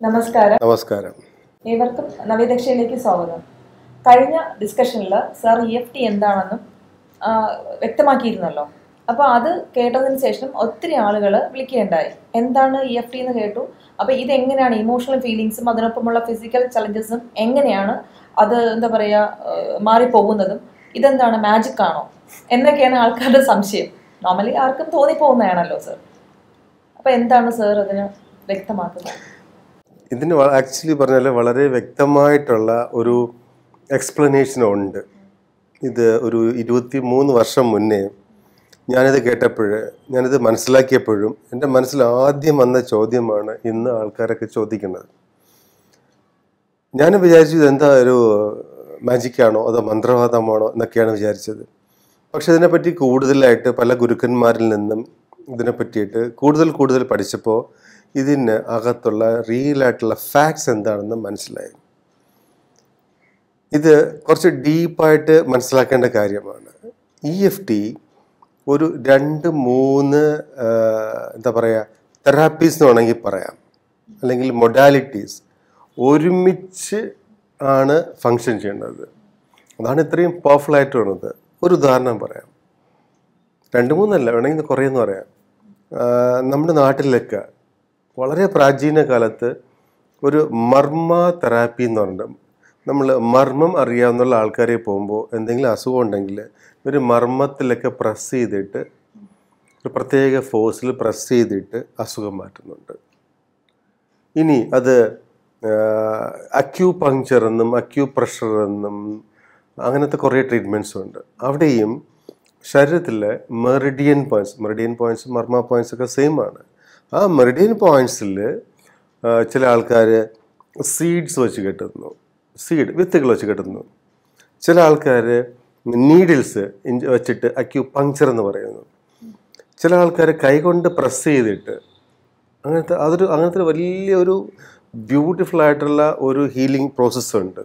നമസ്കാരം നമസ്കാരം ഏവർക്കും നവീദക്ഷയിലേക്ക് സ്വാഗതം കഴിഞ്ഞ ഡിസ്കഷനിൽ സാർ ഇ എഫ് ടി എന്താണെന്നും ആ, വ്യക്തമാക്കിയിരുന്നല്ലോ അപ്പോൾ അത് കേട്ടതിന് ശേഷം ഒത്തിരി ആളുകൾ വിളിക്കുകയുണ്ടായി എന്താണ് ഇ എഫ് ടി എന്ന് കേട്ടു അപ്പോൾ ഇതെങ്ങനെയാണ് ഇമോഷണൽ ഫീലിങ്സും അതിനൊപ്പമുള്ള ഫിസിക്കൽ ചലഞ്ചസും എങ്ങനെയാണ് അത് എന്താ പറയുക മാറിപ്പോകുന്നതും ഇതെന്താണ് മാജിക് ആണോ എന്നൊക്കെയാണ് ആൾക്കാരുടെ സംശയം നോർമലി ആർക്കും തോന്നിപ്പോകുന്നതാണല്ലോ സർ അപ്പോൾ എന്താണ് സർ അതിന് വ്യക്തമാക്കുന്നത് ഇതിന് ആക്ച്വലി പറഞ്ഞാൽ വളരെ വ്യക്തമായിട്ടുള്ള ഒരു എക്സ്പ്ലനേഷൻ ഉണ്ട് ഇത് ഒരു ഇരുപത്തി മൂന്ന് വർഷം മുന്നേ ഞാനിത് കേട്ടപ്പോൾ ഞാനിത് മനസ്സിലാക്കിയപ്പോഴും എൻ്റെ മനസ്സിൽ ആദ്യം വന്ന ചോദ്യമാണ് ഇന്ന് ആൾക്കാരൊക്കെ ചോദിക്കുന്നത് ഞാൻ വിചാരിച്ചു ഇതെന്താ ഒരു മാജിക്കാണോ അതോ മന്ത്രവാദമാണോ എന്നൊക്കെയാണ് വിചാരിച്ചത് പക്ഷെ ഇതിനെപ്പറ്റി കൂടുതലായിട്ട് പല ഗുരുക്കന്മാരിൽ നിന്നും ഇതിനെ പറ്റിയിട്ട് കൂടുതൽ കൂടുതൽ പഠിച്ചപ്പോൾ ഇതിന് അകത്തുള്ള റിയൽ ആയിട്ടുള്ള ഫാക്ട്സ് എന്താണെന്ന് മനസ്സിലായി ഇത് കുറച്ച് ഡീപ്പായിട്ട് മനസ്സിലാക്കേണ്ട കാര്യമാണ് ഇ എഫ് ടി ഒരു രണ്ട് മൂന്ന് ആ, എന്താ പറയുക തെറാപ്പീസ് എന്ന് വേണമെങ്കിൽ പറയാം അല്ലെങ്കിൽ മൊഡാലിറ്റീസ് ഒരുമിച്ച് ആണ് ഫങ്ഷൻ ചെയ്യേണ്ടത് അതാണ് ഇത്രയും പവർഫുൾ ആയിട്ട് വരുന്നത് ഒരു ഉദാഹരണം പറയാം രണ്ട് മൂന്നല്ല വേണമെങ്കിൽ കുറേ എന്ന് പറയാം ആ, നമ്മുടെ നാട്ടിലൊക്കെ വളരെ പ്രാചീന കാലത്ത് ഒരു മർമ്മ തെറാപ്പി എന്ന് പറഞ്ഞിട്ട് നമ്മൾ മർമ്മം അറിയാവുന്ന ആൾക്കാരെ പോകുമ്പോൾ എന്തെങ്കിലും അസുഖം ഉണ്ടെങ്കിൽ ഒരു മർമ്മത്തിലൊക്കെ പ്രസ് ചെയ്തിട്ട് ഒരു പ്രത്യേക ഫോഴ്സിൽ പ്രസ് ചെയ്തിട്ട് അസുഖം മാറ്റുന്നുണ്ട് ഇനി അത് അക്യൂ പങ്ക്ചർ എന്നും അക്യൂ പ്രഷർ എന്നും അങ്ങനത്തെ കുറേ ട്രീറ്റ്മെൻറ്റ്സും ഉണ്ട് അവിടെയും ശരീരത്തിലെ മെറിഡിയൻ പോയിൻറ്റ്സ് മെറിഡിയൻ പോയിൻറ്റ്സ് മർമ്മ പോയിൻറ്റ്സ് ഒക്കെ സെയിം ആണ് ആ മെറിഡിയൻ പോയിൻറ്റ്സിൽ ചില ആൾക്കാർ സീഡ്സ് വെച്ച് കെട്ടുന്നു സീഡ് വിത്തുകൾ വെച്ച് കെട്ടുന്നു ചില ആൾക്കാർ നീഡിൽസ് വെച്ചിട്ട് അക്യൂ പങ്ക്ചർ എന്ന് പറയുന്നു ചില ആൾക്കാർ കൈകൊണ്ട് പ്രസ് ചെയ്തിട്ട് അങ്ങനത്തെ അതൊരു അങ്ങനത്തെ ഒരു വലിയൊരു ബ്യൂട്ടിഫുൾ ആയിട്ടുള്ള ഒരു ഹീലിംഗ് പ്രോസസ്സ് ഉണ്ട്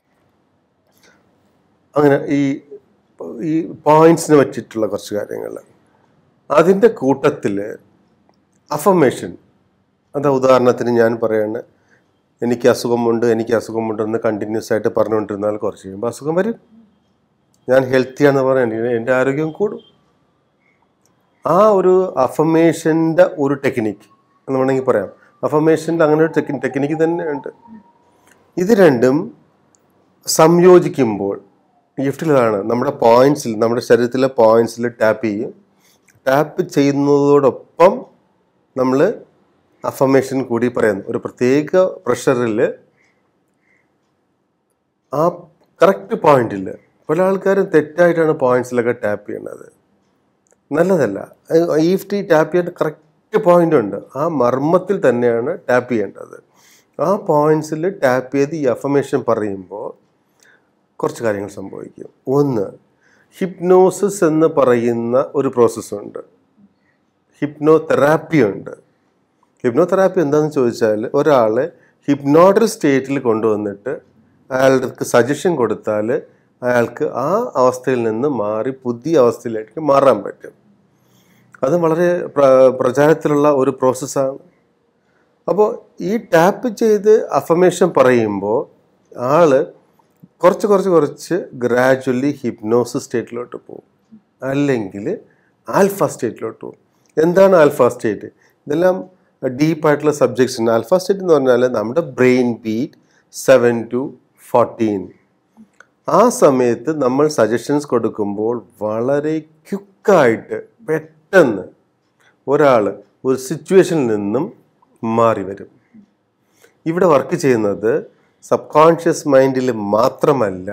അങ്ങനെ ഈ ഈ പോയിന്റ്സിന് പറ്റിയിട്ടുള്ള കുറച്ച് കാര്യങ്ങൾ അതിൻ്റെ കൂട്ടത്തിൽ അഫർമേഷൻ എന്താ ഉദാഹരണത്തിന് ഞാൻ പറയാണ് എനിക്ക് അസുഖമുണ്ട് എനിക്ക് അസുഖമുണ്ട് എന്ന് കണ്ടിന്യൂസ് ആയിട്ട് പറഞ്ഞുകൊണ്ടിരുന്നാൽ കുറച്ച് കഴിയുമ്പോൾ അസുഖം വരും ഞാൻ ഹെൽത്തിയാണെന്ന് പറയാൻ എൻ്റെ ആരോഗ്യം കൂടും ആ ഒരു അഫർമേഷൻ്റെ ഒരു ടെക്നിക്ക് എന്ന് വേണമെങ്കിൽ പറയാം അഫർമേഷൻ്റെ അങ്ങനെ ഒരു ടെക്നി ടെക്നിക്ക് തന്നെയുണ്ട് ഇത് രണ്ടും സംയോജിക്കുമ്പോൾ ഗിഫ്റ്റിലാണ് നമ്മുടെ പോയിന്റ്സിൽ നമ്മുടെ ശരീരത്തിലെ പോയിന്റ്സിൽ ടാപ്പ് ചെയ്യും ടാപ്പ് ചെയ്യുന്നതോടൊപ്പം നമ്മൾ അഫർമേഷൻ കൂടി പറയുന്നു ഒരു പ്രത്യേക പ്രഷറിൽ ആ കറക്റ്റ് പോയിന്റിൽ പല ആൾക്കാരും തെറ്റായിട്ടാണ് പോയിന്റ്സിലൊക്കെ ടാപ്പ് ചെയ്യണത് നല്ലതല്ല ഇ എഫ് ടി ടാപ്പ് ചെയ്യേണ്ട കറക്റ്റ് പോയിന്റ് ഉണ്ട് ആ മർമ്മത്തിൽ തന്നെയാണ് ടാപ്പ് ചെയ്യേണ്ടത് ആ പോയിന്റ്സിൽ ടാപ്പ് ചെയ്ത് ഈ അഫർമേഷൻ പറയുമ്പോൾ കുറച്ച് കാര്യങ്ങൾ സംഭവിക്കും ഒന്ന് ഹിപ്നോസിസ് എന്ന് പറയുന്ന ഒരു പ്രോസസ്സുണ്ട് ഹിപ്നോ തെറാപ്പി ഉണ്ട് ഹിപ്നോ തെറാപ്പി എന്താണെന്ന് ചോദിച്ചാൽ ഒരാളെ ഹിപ്നോട്ടൽ സ്റ്റേറ്റിൽ കൊണ്ടുവന്നിട്ട് അയാൾക്ക് സജഷൻ കൊടുത്താൽ അയാൾക്ക് ആ അവസ്ഥയിൽ നിന്ന് മാറി പുതിയ അവസ്ഥയിലേക്ക് മാറാൻ പറ്റും അത് വളരെ പ്ര- പ്രചാരത്തിലുള്ള ഒരു പ്രോസസ്സാണ് അപ്പോൾ ഈ ടാപ്പ് ചെയ്ത് അഫർമേഷൻ പറയുമ്പോൾ ആള് കുറച്ച് കുറച്ച് കുറച്ച് ഗ്രാജുവലി ഹിപ്നോസിസ് സ്റ്റേറ്റിലോട്ട് പോകും അല്ലെങ്കിൽ ആൽഫ സ്റ്റേറ്റിലോട്ട് പോകും എന്താണ് ആൽഫ സ്റ്റേറ്റ് ഇതെല്ലാം ഡീപ്പായിട്ടുള്ള സബ്ജക്ട്സ് ഉണ്ട് ആൽഫ സ്റ്റേറ്റ് എന്ന് പറഞ്ഞാൽ നമ്മുടെ brain beat seven to fourteen ആ സമയത്ത് നമ്മൾ സജഷൻസ് കൊടുക്കുമ്പോൾ വളരെ ക്വിക്കായിട്ട് പെട്ടെന്ന് ഒരാൾ ഒരു സിറ്റുവേഷനിൽ നിന്നും മാറി വരും ഇവിടെ വർക്ക് ചെയ്യുന്നത് സബ് കോൺഷ്യസ് മൈൻഡിൽ മാത്രമല്ല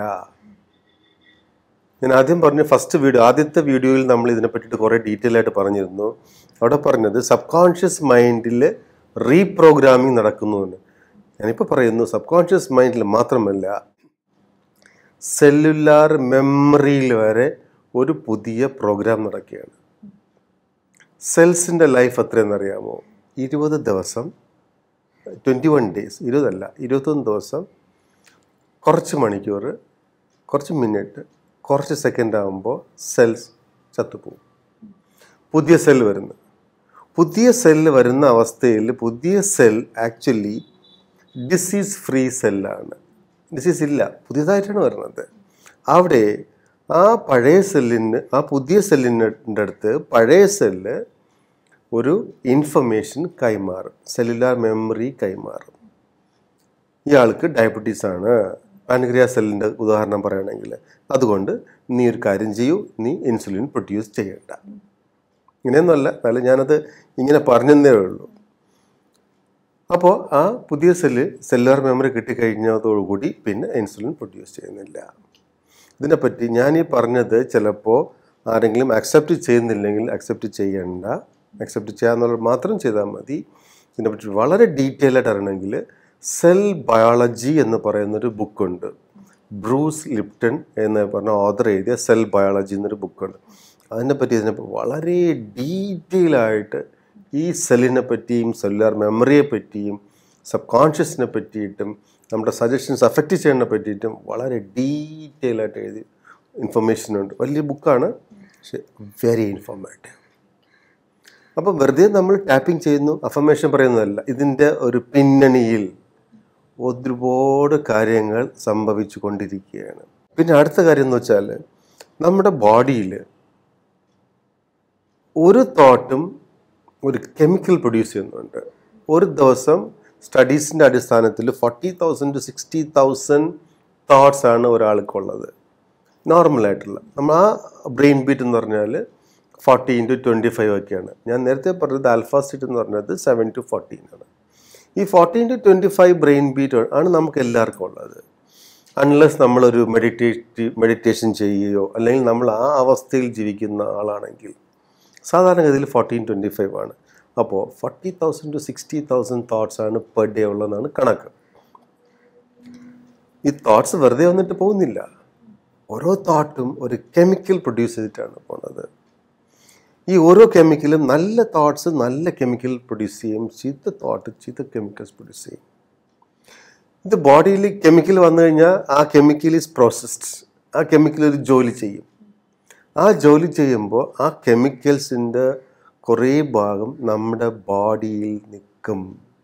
ഞാൻ ആദ്യം പറഞ്ഞ ഫസ്റ്റ് വീഡിയോ ആദ്യത്തെ വീഡിയോയിൽ നമ്മൾ ഇതിനെ പറ്റിയിട്ട് കുറേ ഡീറ്റെയിൽ ആയിട്ട് പറഞ്ഞിരുന്നു അവിടെ പറഞ്ഞത് സബ് കോൺഷ്യസ് മൈൻഡിൽ റീപ്രോഗ്രാമിംഗ് നടക്കുന്നു എന്ന് ഞാനിപ്പോൾ പറയുന്നു സബ് കോൺഷ്യസ് മൈൻഡിൽ മാത്രമല്ല സെല്ലുലാർ മെമ്മറിയിൽ വരെ ഒരു പുതിയ പ്രോഗ്രാം നടക്കുകയാണ് സെൽസിൻ്റെ ലൈഫ് എത്രയെന്നറിയാമോ ഇരുപത് ദിവസം ട്വൻറ്റി വൺ ഡേയ്സ് ഇരുപതല്ല ഇരുപത്തൊന്ന് ദിവസം കുറച്ച് മണിക്കൂർ കുറച്ച് മിനിറ്റ് കുറച്ച് സെക്കൻഡ് ആകുമ്പോൾ സെൽസ് ചത്തുപോകും പുതിയ സെൽ വരുന്നു പുതിയ സെല്ല് വരുന്ന അവസ്ഥയിൽ പുതിയ സെൽ ആക്ച്വലി ഡിസീസ് ഫ്രീ സെല്ലാണ് ഡിസീസ് ഇല്ല പുതിയതായിട്ടാണ് വരുന്നത് അവിടെ ആ പഴയ സെല്ലിന് ആ പുതിയ സെല്ലിൻ്റെ അടുത്ത് പഴയ സെല്ല് ഒരു ഇൻഫർമേഷൻ കൈമാറും സെല്ലുലാർ മെമ്മറി കൈമാറും ഇയാൾക്ക് ഡയബറ്റീസ് ആണ് പാൻക്രിയാസ് സെല്ലിൻ്റെ ഉദാഹരണം പറയുകയാണെങ്കിൽ അതുകൊണ്ട് നീ ഒരു കാര്യം ചെയ്യൂ നീ ഇൻസുലിൻ പ്രൊഡ്യൂസ് ചെയ്യണ്ട ഇങ്ങനെയൊന്നുമല്ല എന്നാലും ഞാനത് ഇങ്ങനെ പറഞ്ഞതേ ഉള്ളൂ അപ്പോൾ ആ പുതിയ സെല്ല് സെല്ലുലാർ മെമ്മറി കിട്ടിക്കഴിഞ്ഞതോടുകൂടി പിന്നെ ഇൻസുലിൻ പ്രൊഡ്യൂസ് ചെയ്യുന്നില്ല ഇതിനെപ്പറ്റി ഞാൻ ഈ പറഞ്ഞത് ചിലപ്പോൾ ആരെങ്കിലും അക്സെപ്റ്റ് ചെയ്യുന്നില്ലെങ്കിൽ അക്സെപ്റ്റ് ചെയ്യണ്ട അക്സെപ്റ്റ് ചെയ്യാന്നുള്ളത് മാത്രം ചെയ്താൽ മതി ഇതിനെപ്പറ്റി വളരെ ഡീറ്റെയിൽ ആയിട്ട് അറിയണമെങ്കിൽ സെൽ ബയോളജി എന്ന് പറയുന്നൊരു ബുക്കുണ്ട് ബ്രൂസ് ലിപ്റ്റൺ എന്ന് പറഞ്ഞ ഓദർ എഴുതിയ സെൽ ബയോളജി എന്നൊരു ബുക്കുണ്ട് അതിനെപ്പറ്റി ഇതിനെ വളരെ ഡീറ്റെയിൽ ആയിട്ട് ഈ സെല്ലിനെ പറ്റിയും സെല്ലുലാർ മെമ്മറിയെ പറ്റിയും സബ് കോൺഷ്യസിനെ പറ്റിയിട്ടും നമ്മുടെ സജഷൻസ് അഫക്റ്റ് ചെയ്യുന്നതിനെ പറ്റിയിട്ടും വളരെ ഡീറ്റെയിൽ ആയിട്ട് എഴുതി ഇൻഫർമേഷൻ ഉണ്ട് വലിയ ബുക്കാണ് പക്ഷെ വെരി ഇൻഫോർമേറ്റീവ് അപ്പം വെറുതെ നമ്മൾ ടാപ്പിംഗ് ചെയ്യുന്നു അഫർമേഷൻ പറയുന്നതല്ല ഇതിൻ്റെ ഒരു പിന്നണിയിൽ ഒരുപാട് കാര്യങ്ങൾ സംഭവിച്ചു കൊണ്ടിരിക്കുകയാണ് പിന്നെ അടുത്ത കാര്യം എന്ന് വെച്ചാൽ നമ്മുടെ ബോഡിയിൽ ഒരു തോട്ടും ഒരു കെമിക്കൽ പ്രൊഡ്യൂസ് ചെയ്യുന്നുണ്ട് ഒരു ദിവസം സ്റ്റഡീസിൻ്റെ അടിസ്ഥാനത്തിൽ forty thousand to sixty thousand thoughts ആണ് ഒരാൾക്കുള്ളത് നോർമലായിട്ടുള്ള നമ്മൾ ആ ബ്രെയിൻ ബീറ്റ് എന്ന് പറഞ്ഞാൽ ഫോർട്ടി ഇൻറ്റു ട്വൻറ്റി ഫൈവ് ഒക്കെയാണ് ഞാൻ നേരത്തെ പറഞ്ഞത് ആൽഫാസിറ്റ് എന്ന് പറഞ്ഞത് സെവൻ ടു ഫോർട്ടീൻ ആണ് ഈ fourteen to twenty five brain beat ആണ് നമുക്ക് എല്ലാവർക്കും ഉള്ളത് അൺലെസ് നമ്മളൊരു മെഡിറ്റേറ്റ് മെഡിറ്റേഷൻ ചെയ്യുകയോ അല്ലെങ്കിൽ നമ്മൾ ആ അവസ്ഥയിൽ ജീവിക്കുന്ന ആളാണെങ്കിൽ സാധാരണഗതിയിൽ ഫോർട്ടീൻ ട്വൻറ്റി ഫൈവ് ആണ് അപ്പോൾ forty thousand to sixty thousand thoughts ആണ് പെർ ഡേ ഉള്ളതെന്നാണ് കണക്ക് ഈ തോട്ട്സ് വെറുതെ വന്നിട്ട് പോകുന്നില്ല ഓരോ തോട്ടും ഒരു കെമിക്കൽ പ്രൊഡ്യൂസ് ചെയ്തിട്ടാണ് പോകുന്നത് ഈ ഓരോ കെമിക്കലും നല്ല തോട്ട്സ് നല്ല കെമിക്കൽ പ്രൊഡ്യൂസ് ചെയ്യും ചീത്ത തോട്ട് ചീത്ത കെമിക്കൽസ് പ്രൊഡ്യൂസ് ചെയ്യും ഇത് ബോഡിയിൽ കെമിക്കൽ വന്നു കഴിഞ്ഞാൽ ആ കെമിക്കൽ ഈസ് പ്രോസസ്ഡ് ആ കെമിക്കൽ ഒരു ജോലി ചെയ്യും ആ ജോലി ചെയ്യുമ്പോൾ ആ കെമിക്കൽസിൻ്റെ കുറേ ഭാഗം നമ്മുടെ ബോഡിയിൽ നിൽക്കും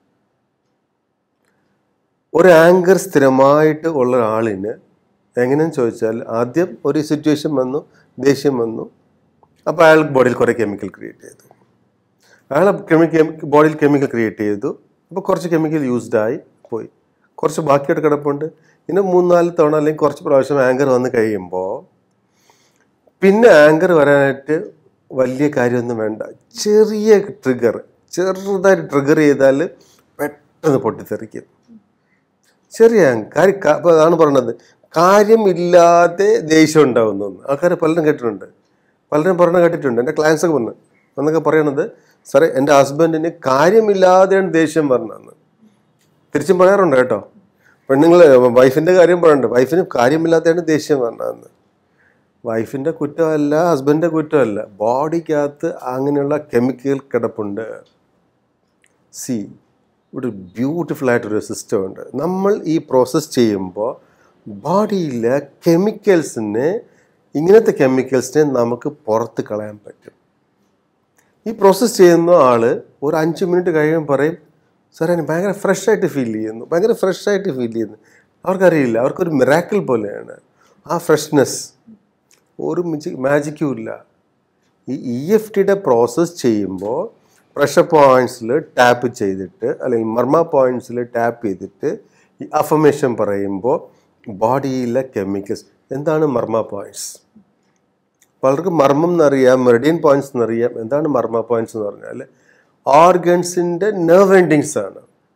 ഒരു ആങ്കർ സ്ഥിരമായിട്ട് ഉള്ള ആളിന് എങ്ങനെയെന്ന് ചോദിച്ചാൽ ആദ്യം ഒരു സിറ്റുവേഷൻ വന്നു ദേഷ്യം വന്നു അപ്പോൾ അയാൾ ബോഡിയിൽ കുറേ കെമിക്കൽ ക്രിയേറ്റ് ചെയ്തു അയാൾ കെമിക്കൽ ബോഡിയിൽ കെമിക്കൽ ക്രിയേറ്റ് ചെയ്തു അപ്പോൾ കുറച്ച് കെമിക്കൽ യൂസ്ഡ് ആയി പോയി കുറച്ച് ബാക്കിയായിട്ട് കിടപ്പുണ്ട് ഇനി മൂന്നാല് തവണ അല്ലെങ്കിൽ കുറച്ച് പ്രാവശ്യം ആങ്കർ വന്ന് കഴിയുമ്പോൾ പിന്നെ ആങ്കർ വരാനായിട്ട് വലിയ കാര്യമൊന്നും വേണ്ട ചെറിയ ട്രിഗർ ചെറുതായിട്ട് ട്രിഗർ ചെയ്താൽ പെട്ടെന്ന് പൊട്ടിത്തെറിക്കും ചെറിയ കാര്യം അപ്പോൾ അതാണ് പറയണത് കാര്യമില്ലാതെ ദേഷ്യം ഉണ്ടാവുന്നു ആൾക്കാർ പലരും കേട്ടിട്ടുണ്ട് പലരും പറഞ്ഞ കേട്ടിട്ടുണ്ട് എൻ്റെ ക്ലയൻസ് ഒക്കെ പറഞ്ഞു എന്നൊക്കെ പറയണത് സാറേ എൻ്റെ ഹസ്ബൻഡിന് കാര്യമില്ലാതെയാണ് ദേഷ്യം പറഞ്ഞതെന്ന് തിരിച്ചും പറയാറുണ്ട് കേട്ടോ പെണ്ണുങ്ങൾ വൈഫിൻ്റെ കാര്യം പറയുന്നുണ്ട് വൈഫിന് കാര്യമില്ലാതെയാണ് ദേഷ്യം പറഞ്ഞതെന്ന് വൈഫിൻ്റെ കുറ്റമല്ല ഹസ്ബൻഡിൻ്റെ കുറ്റമല്ല ബോഡിക്കകത്ത് അങ്ങനെയുള്ള കെമിക്കൽ കിടപ്പുണ്ട് സി ഒരു ബ്യൂട്ടിഫുൾ ആയിട്ടൊരു സിസ്റ്റം ഉണ്ട് നമ്മൾ ഈ പ്രോസസ്സ് ചെയ്യുമ്പോൾ ബോഡിയിലെ കെമിക്കൽസിനെ ഇങ്ങനത്തെ കെമിക്കൽസിനെ നമുക്ക് പുറത്ത് കളയാൻ പറ്റും ഈ പ്രോസസ്സ് ചെയ്യുന്ന ആൾ ഒരു അഞ്ച് മിനിറ്റ് കഴിയുമ്പോൾ പറയും സാർ എനിക്ക് ഭയങ്കര ഫ്രഷ് ആയിട്ട് ഫീൽ ചെയ്യുന്നു ഭയങ്കര ഫ്രഷ് ആയിട്ട് ഫീൽ ചെയ്യുന്നു അവർക്കറിയില്ല അവർക്കൊരു മിറാക്കിൾ പോലെയാണ് ആ ഫ്രഷ്നെസ് ഒരു മാജിക്കും ഇല്ല ഈ ഇ എഫ് ടിയുടെ പ്രോസസ്സ് ചെയ്യുമ്പോൾ പ്രഷർ പോയിന്റ്സിൽ ടാപ്പ് ചെയ്തിട്ട് അല്ലെങ്കിൽ മർമ്മ പോയിന്റ്സിൽ ടാപ്പ് ചെയ്തിട്ട് ഈ അഫർമേഷൻ പറയുമ്പോൾ ബോഡിയിലെ കെമിക്കൽസ് എന്താണ് മർമ്മ പോയിന്റ്സ് പലർക്കും മർമ്മം എന്നറിയാം മെറിഡിയൻ പോയിന്റ്സ് എന്നറിയാം എന്താണ് മർമ്മ പോയിന്റ്സ് എന്ന് പറഞ്ഞാൽ ഓർഗൻസിൻ്റെ നെർവ് എൻഡിങ്സ് ആണ്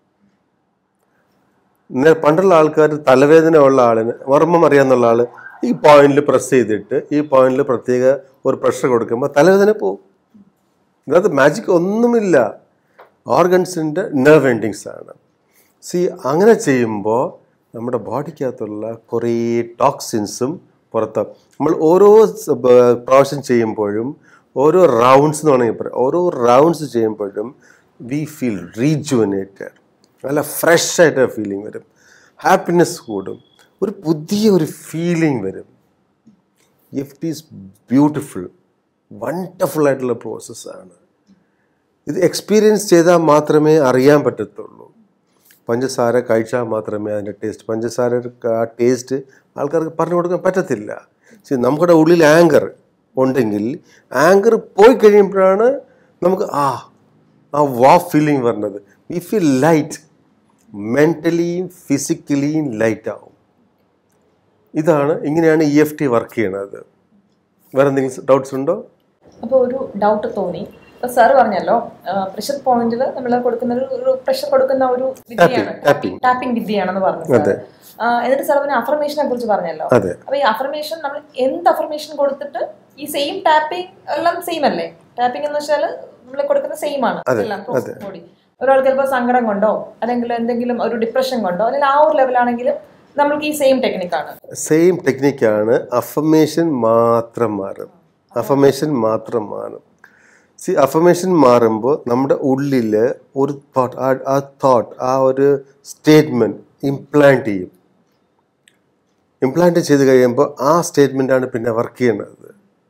നേ- പണ്ടുള്ള ആൾക്കാർ തലവേദന ഉള്ള ആളിന് മർമ്മം അറിയാന്നുള്ള ആൾ ഈ പോയിന്റിൽ പ്രസ് ചെയ്തിട്ട് ഈ പോയിന്റിൽ പ്രത്യേക ഒരു പ്രഷർ കൊടുക്കുമ്പോൾ തലവേദന പോകും ഇതിനകത്ത് മാജിക് ഒന്നുമില്ല ഓർഗൻസിൻ്റെ നെർവ് എൻഡിങ്സ് ആണ് സി അങ്ങനെ ചെയ്യുമ്പോൾ നമ്മുടെ ബോഡിക്കകത്തുള്ള കുറേ ടോക്സിൻസും പുറത്ത് നമ്മൾ ഓരോ സ- ബ- പ്രാവശ്യം ചെയ്യുമ്പോഴും ഓരോ റൗണ്ട്സ് എന്ന് വേണമെങ്കിൽ പറയാം ഓരോ റൗണ്ട്സ് ചെയ്യുമ്പോഴും വി ഫീൽ റീജുവനേറ്റഡ് നല്ല ഫ്രഷ് ആയിട്ട് ഫീലിംഗ് വരും ഹാപ്പിനെസ് കൂടും ഒരു പുതിയ ഒരു ഫീലിംഗ് വരും ഇറ്റ് ഈസ് ബ്യൂട്ടിഫുൾ വണ്ടർഫുൾ ആയിട്ടുള്ള പ്രോസസ്സാണ് ഇത് എക്സ്പീരിയൻസ് ചെയ്താൽ മാത്രമേ അറിയാൻ പറ്റത്തുള്ളൂ പഞ്ചസാര കഴിച്ചാൽ മാത്രമേ അതിൻ്റെ ടേസ്റ്റ് പഞ്ചസാര ആ ടേസ്റ്റ് ആൾക്കാർക്ക് പറഞ്ഞു കൊടുക്കാൻ പറ്റത്തില്ല പക്ഷേ നമ്മുടെ ഉള്ളിൽ ആങ്കർ ഉണ്ടെങ്കിൽ ആങ്കർ പോയി കഴിയുമ്പോഴാണ് നമുക്ക് ആ ആ വാ ഫീലിംഗ് വരുന്നത് വി ഫീൽ ലൈറ്റ് മെൻ്റലിയും ഫിസിക്കലിയും ലൈറ്റ് ആവും ഇതാണ് ഇങ്ങനെയാണ് ഇ എഫ് ടി വർക്ക് ചെയ്യണത് വേറെ എന്തെങ്കിലും ഡൗട്ട്സ് ഉണ്ടോ അപ്പോൾ ഒരു ഡൗട്ട് തോന്നി ഇപ്പൊ സാറ് പറഞ്ഞല്ലോ പ്രഷർ പോയിന്റിൽ നമ്മൾ കൊടുക്കുന്ന ഒരു- ഒരു പ്രഷർ കൊടുക്കുന്ന ഒരു വിദ്യയാണ് tapping. ടാപ്പിംഗ് വിദ്യയാണെന്ന് പറഞ്ഞു സാറ്. ആ, എന്നിട്ട് സാർ പിന്നെ അഫർമേഷനെ കുറിച്ച് പറഞ്ഞല്ലോ അതെ അപ്പൊ ഈ അഫർമേഷൻ നമ്മൾ എന്ത് അഫർമേഷൻ കൊടുത്തിട്ട് ഈ സെയിം ടാപ്പിംഗ് എല്ലാം സെയിം അല്ലേ ടാപ്പിംഗ് എന്ന് വെച്ചാൽ നമ്മൾ കൊടുക്കുന്ന സെയിം ആണ് എല്ലാം across the body. ഒരാൾക്ക് ചിലപ്പോൾ സങ്കടം കൊണ്ടോ അല്ലെങ്കിൽ എന്തെങ്കിലും ഒരു ഡിപ്രഷൻ കൊണ്ടോ അല്ലെങ്കിൽ ആ ഒരു ലെവലാണെങ്കിലും നമ്മൾക്ക് ഈ സെയിം ടെക്നിക്കാണ് സെയിം ടെക്നിക്കാണ് അഫമേഷൻ മാത്രം മാറും അഫമേഷൻ മാത്രം മാറും സി അഫമേഷൻ മാറുമ്പോൾ നമ്മുടെ ഉള്ളിൽ ഒരു തോട്ട് ആ തോട്ട് ആ ഒരു സ്റ്റേറ്റ്മെൻറ്റ് ഇംപ്ലാന്റ് ചെയ്യും ഇംപ്ലാന്റ് ചെയ്ത് കഴിയുമ്പോൾ ആ സ്റ്റേറ്റ്മെൻറ്റാണ് പിന്നെ വർക്ക് ചെയ്യുന്നത്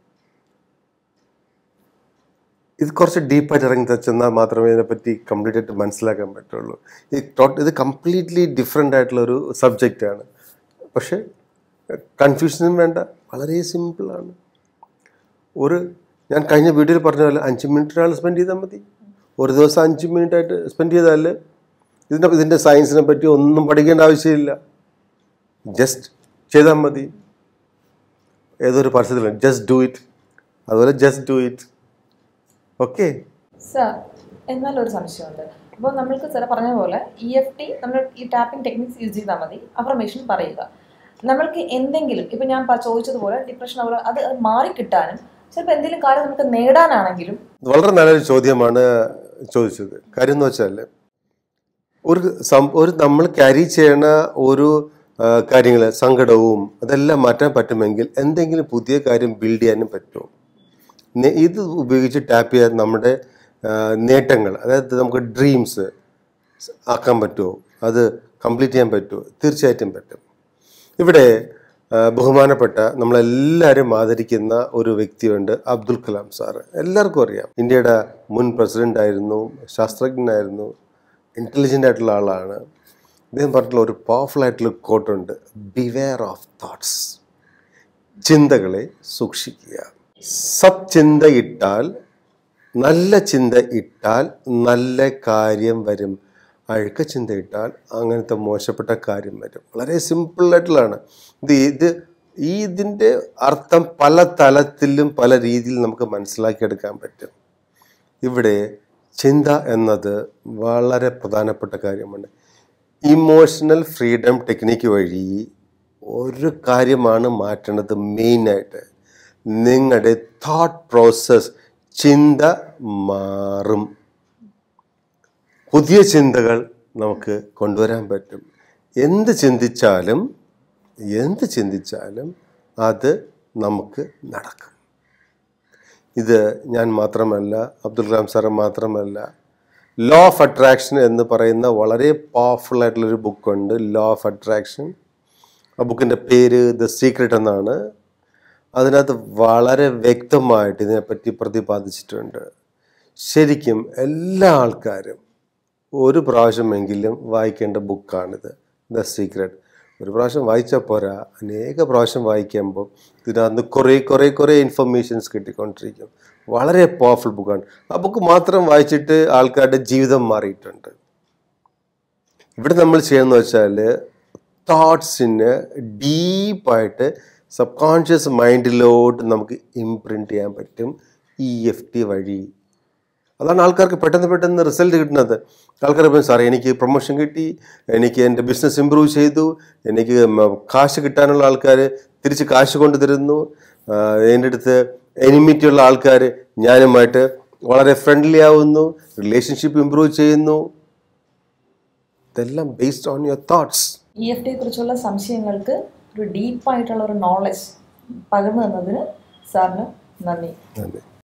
ഇത് കുറച്ച് ഡീപ്പായിട്ട് ഇറങ്ങി ചെന്നാൽ മാത്രമേ ഇതിനെപ്പറ്റി കംപ്ലീറ്റ് ആയിട്ട് മനസ്സിലാക്കാൻ പറ്റുള്ളൂ ഇത് ടോട്ട് ഇത് കംപ്ലീറ്റ്ലി ഡിഫറെൻ്റ് ആയിട്ടുള്ള ഒരു സബ്ജക്റ്റാണ് പക്ഷേ കൺഫ്യൂഷനും വേണ്ട വളരെ സിമ്പിളാണ് ഒരു ഞാൻ കഴിഞ്ഞ വീഡിയോയിൽ പറഞ്ഞ പോലെ അഞ്ച് മിനിറ്റ് ഒരാൾ സ്പെൻഡ് ചെയ്താൽ മതി ഒരു ദിവസം അഞ്ച് മിനിറ്റ് ആയിട്ട് സ്പെൻഡ് ചെയ്താൽ ഇതിൻ്റെ ഇതിൻ്റെ സയൻസിനെ പറ്റി ഒന്നും പഠിക്കേണ്ട ആവശ്യമില്ല ജസ്റ്റ് ചെയ്താൽ മതി ഏതൊരു പരസ്യത്തിലും ജസ്റ്റ് ഡു ഇറ്റ് അതുപോലെ just do it okay sir എന്നാലും ഒരു സംശയമുണ്ട് അപ്പോൾ നമ്മൾക്ക് സാർ പറഞ്ഞ പോലെ ഇ എഫ് ടി നമ്മൾ ഈ ടാപ്പിംഗ് ടെക്നിക്സ് യൂസ് ചെയ്താൽ മതി അഫർമേഷൻ പറയുക നമ്മൾക്ക് എന്തെങ്കിലും ഇപ്പം ഞാൻ പ- ചോദിച്ചതുപോലെ ഡിപ്രഷൻ അതുപോലെ അത് മാറിക്കിട്ടാനും ചിലപ്പോൾ എന്തെങ്കിലും കാര്യം നമുക്ക് നേടാനാണെങ്കിലും വളരെ നല്ലൊരു ചോദ്യമാണ് ചോദിച്ചത് കാര്യം എന്ന് വെച്ചാൽ ഒരു സം ഒരു നമ്മൾ ക്യാരി ചെയ്യണ ഒരു കാര്യങ്ങൾ സങ്കടവും അതെല്ലാം മാറ്റാൻ പറ്റുമെങ്കിൽ എന്തെങ്കിലും പുതിയ കാര്യം ബിൽഡ് ചെയ്യാനും പറ്റുമോ നെ- ഇത് ഉപയോഗിച്ച് ടാപ്പ് ചെയ്യാൻ നമ്മുടെ ആ, നേട്ടങ്ങൾ അതായത് നമുക്ക് ഡ്രീംസ് ആക്കാൻ പറ്റുമോ അത് കംപ്ലീറ്റ് ചെയ്യാൻ പറ്റുമോ തീർച്ചയായിട്ടും പറ്റും ഇവിടെ ആ, ബഹുമാനപ്പെട്ട നമ്മളെല്ലാവരും ആദരിക്കുന്ന ഒരു വ്യക്തിയുണ്ട് അബ്ദുൽ കലാം സാറ് എല്ലാവർക്കും അറിയാം ഇന്ത്യയുടെ മുൻ പ്രസിഡന്റ് ആയിരുന്നു ശാസ്ത്രജ്ഞനായിരുന്നു ഇൻ്റലിജൻ്റ് ആയിട്ടുള്ള ആളാണ് അദ്ദേഹം പറഞ്ഞിട്ടുള്ള ഒരു പവർഫുൾ ആയിട്ടുള്ള കോട്ടുണ്ട് ബിവെയർ ഓഫ് തോട്ട്സ് ചിന്തകളെ സൂക്ഷിക്കുക സത്ചിന്ത ഇട്ടാൽ നല്ല ചിന്ത ഇട്ടാൽ നല്ല കാര്യം വരും അഴുക്ക ചിന്ത ഇട്ടാൽ അങ്ങനത്തെ മോശപ്പെട്ട കാര്യം വരും വളരെ സിമ്പിളായിട്ടുള്ളതാണ് ഇത് ഇത് ഈ ഇതിൻ്റെ അർത്ഥം പല തലത്തിലും പല രീതിയിൽ നമുക്ക് മനസ്സിലാക്കിയെടുക്കാൻ പറ്റും ഇവിടെ ചിന്ത എന്നത് വളരെ പ്രധാനപ്പെട്ട കാര്യമാണ് ഇമോഷണൽ ഫ്രീഡം ടെക്നിക്ക് വഴി ഒരു കാര്യമാണ് മാറ്റേണ്ടത് മെയിനായിട്ട് നിങ്ങളുടെ തോട്ട് പ്രോസസ് ചിന്ത മാറും പുതിയ ചിന്തകൾ നമുക്ക് കൊണ്ടുവരാൻ പറ്റും എന്ത് ചിന്തിച്ചാലും എന്ത് ചിന്തിച്ചാലും അത് നമുക്ക് നടക്കും ഇത് ഞാൻ മാത്രമല്ല അബ്ദുൽ കലാം സാറ് മാത്രമല്ല ലോ ഓഫ് അട്രാക്ഷൻ എന്ന് പറയുന്ന വളരെ പവർഫുൾ ആയിട്ടുള്ളൊരു ബുക്കുണ്ട് ലോ ഓഫ് അട്രാക്ഷൻ ആ ബുക്കിൻ്റെ പേര് ദ സീക്രട്ട് എന്നാണ് അതിനകത്ത് വളരെ വ്യക്തമായിട്ട് ഇതിനെപ്പറ്റി പ്രതിപാദിച്ചിട്ടുണ്ട് ശരിക്കും എല്ലാ ആൾക്കാരും ഒരു പ്രാവശ്യമെങ്കിലും വായിക്കേണ്ട ബുക്കാണിത് ദ സീക്രട്ട് ഒരു പ്രാവശ്യം വായിച്ചാൽ പോരാ അനേക പ്രാവശ്യം വായിക്കുമ്പോൾ ഇതിനകത്ത് കുറേ കുറേ കുറേ ഇൻഫർമേഷൻസ് കിട്ടിക്കൊണ്ടിരിക്കും വളരെ പവർഫുൾ ബുക്കാണ് ആ ബുക്ക് മാത്രം വായിച്ചിട്ട് ആൾക്കാരുടെ ജീവിതം മാറിയിട്ടുണ്ട് ഇവിടെ നമ്മൾ ചെയ്യുന്നത് വെച്ചാൽ തോട്ട്സിന് ഡീപ്പായിട്ട് സബ് കോൺഷ്യസ് മൈൻഡിലോട്ട് നമുക്ക് ഇംപ്രിൻറ്റ് ചെയ്യാൻ പറ്റും ഇ എഫ് ടി വഴി അതാണ് ആൾക്കാർക്ക് പെട്ടെന്ന് പെട്ടെന്ന് റിസൾട്ട് കിട്ടുന്നത് ആൾക്കാർ പറയും സാറേ എനിക്ക് പ്രൊമോഷൻ കിട്ടി എനിക്ക് എൻ്റെ ബിസിനസ് ഇമ്പ്രൂവ് ചെയ്തു എനിക്ക് മ- കാശ് കിട്ടാനുള്ള ആൾക്കാർ തിരിച്ച് കാശ് കൊണ്ടു തരുന്നു ആഹ് എൻ്റെ അടുത്ത് എനിമിറ്റി ഉള്ള ആൾക്കാർ ഞാനുമായിട്ട് വളരെ ഫ്രണ്ട്ലി ആവുന്നു റിലേഷൻഷിപ്പ് ഇമ്പ്രൂവ് ചെയ്യുന്നു ഇതെല്ലാം based on your thoughts E F ടിയെ കുറിച്ചുള്ള സംശയങ്ങൾക്ക് ഒരു ഡീപ്പായിട്ടുള്ള ഒരു നോളജ് പകർന്നു തന്നതിന് സാറിന് നന്ദി അതെ